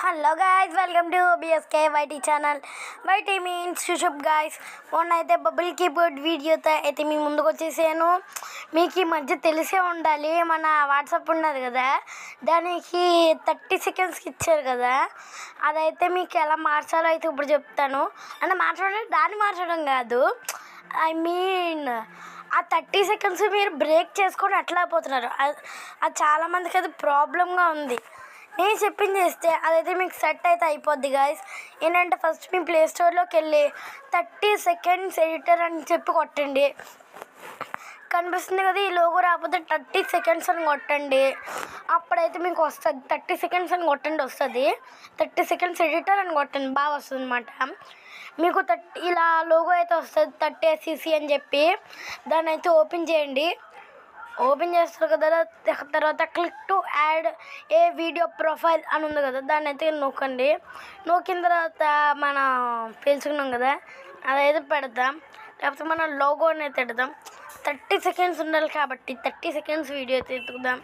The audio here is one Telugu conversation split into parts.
hello guys welcome to BSK YT channel YT means షుషుప్ గాయస్ మొన్న అయితే బబుల్ కీబోర్డ్ వీడియోతో అయితే మీ ముందుకు వచ్చేసాను మీకు ఈ మధ్య తెలిసే ఉండాలి మన వాట్సాప్ ఉన్నది కదా దానికి థర్టీ సెకండ్స్కి ఇచ్చారు కదా అదైతే మీకు ఎలా మార్చాలో అయితే ఇప్పుడు చెప్తాను అంటే మార్చడం దాన్ని మార్చడం కాదు ఐ మీన్ ఆ థర్టీ సెకండ్స్ మీరు బ్రేక్ చేసుకొని అట్లా అయిపోతున్నారు అది అది చాలామందికి అది ప్రాబ్లంగా ఉంది నేను చెప్పింది చేస్తే అదైతే మీకు సెట్ అయితే అయిపోద్ది గాయస్ ఏంటంటే ఫస్ట్ మీ ప్లే స్టోర్లోకి వెళ్ళి థర్టీ సెకండ్స్ ఎడిటర్ అని చెప్పి కొట్టండి కనిపిస్తుంది కదా ఈ లోగో రాకపోతే థర్టీ సెకండ్స్ అని కొట్టండి అప్పుడైతే మీకు వస్తుంది థర్టీ సెకండ్స్ అని కొట్టండి వస్తుంది థర్టీ సెకండ్స్ ఎడిటర్ అని కొట్టండి బాగా వస్తుంది అనమాట మీకు థర్టీ ఇలా లోగో అయితే వస్తుంది థర్టీ ఎస్సీసీ అని చెప్పి దాన్ని అయితే ఓపెన్ చేయండి ఓపెన్ చేస్తారు కదా తర్వాత click to add a video profile అని ఉంది కదా దాన్ని అయితే నొక్కండి నొక్కిన తర్వాత మన తెలుసుకున్నాం కదా అదైతే పెడదాం లేకపోతే మన లోగోని అయితే పెడదాం థర్టీ సెకండ్స్ ఉండాలి కాబట్టి థర్టీ సెకండ్స్ వీడియో అయితే ఎత్తుకుదాం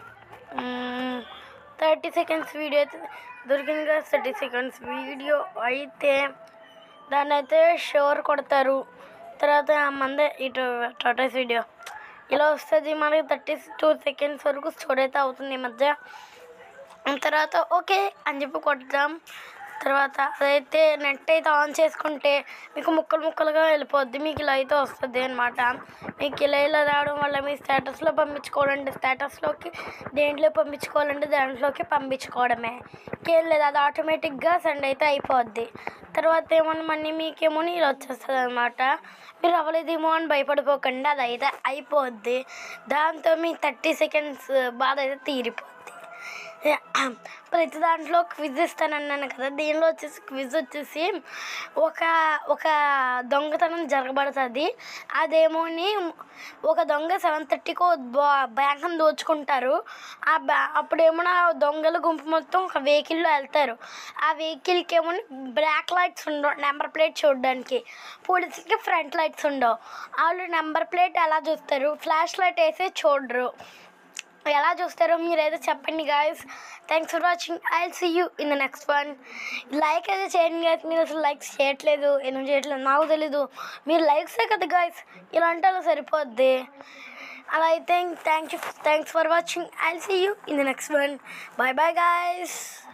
థర్టీ సెకండ్స్ వీడియో అయితే దొరికింది కదా థర్టీ సెకండ్స్ వీడియో అయితే దాన్ని అయితే షోర్ కొడతారు తర్వాత మందే ఇటు టోటస్ వీడియో ఇలా వస్తుంది మనకి థర్టీ టూ సెకండ్స్ వరకు స్టోర్ అయితే అవుతుంది ఈ మధ్య తర్వాత ఓకే అని చెప్పి కొడదాం తర్వాత అదైతే నెట్ అయితే ఆన్ చేసుకుంటే మీకు ముక్కలు ముక్కలుగా వెళ్ళిపోద్ది మీకు ఇలా అయితే వస్తుంది అనమాట మీకు ఇలా ఇలా రావడం వల్ల మీ స్టేటస్లో పంపించుకోవాలంటే స్టేటస్లోకి దేంట్లో పంపించుకోవాలంటే దాంట్లోకి పంపించుకోవడమే ఇంకేం లేదు అది ఆటోమేటిక్గా సెండ్ అయితే అయిపోద్ది తర్వాత ఏమన్నా మనీ మీకేమో ఇలా వచ్చేస్తుంది అనమాట మీరు అవ్వలేదేమో అని భయపడిపోకండి అది అయితే అయిపోద్ది దాంతో మీ థర్టీ సెకండ్స్ బాధ అయితే తీరిపోద్ది ప్రతి దాంట్లో క్విజ్ ఇస్తానన్నాను కదా దీనిలో వచ్చేసి క్విజ్ వచ్చేసి ఒక ఒక దొంగతనం జరగబడుతుంది అదేమోని ఒక దొంగ సెవెన్ థర్టీకి బ్యాంకును దోచుకుంటారు ఆ బ్యా అప్పుడేమో ఆ దొంగల గుంపు మొత్తం ఒక వెహికల్లో వెళ్తారు ఆ వెహికల్కి ఏమో బ్లాక్ లైట్స్ ఉండవు నెంబర్ ప్లేట్ చూడడానికి పోలీసులకి ఫ్రంట్ లైట్స్ ఉండవు వాళ్ళు నెంబర్ ప్లేట్ ఎలా చూస్తారు ఫ్లాష్ లైట్ వేసి చూడరు ఎలా చూస్తారో మీరైతే చెప్పండి guys thanks for watching I see you in the next one like అయితే చేయండి గాయస్ మీరు అసలు లైక్స్ చేయట్లేదు ఎందుకు చేయట్లేదు నాకు తెలీదు మీరు లైక్సే కదా గాయస్ ఇలా అంటే అలా సరిపోద్ది అలా అయితే thank you thanks for watching I see you in the next one bye bye guys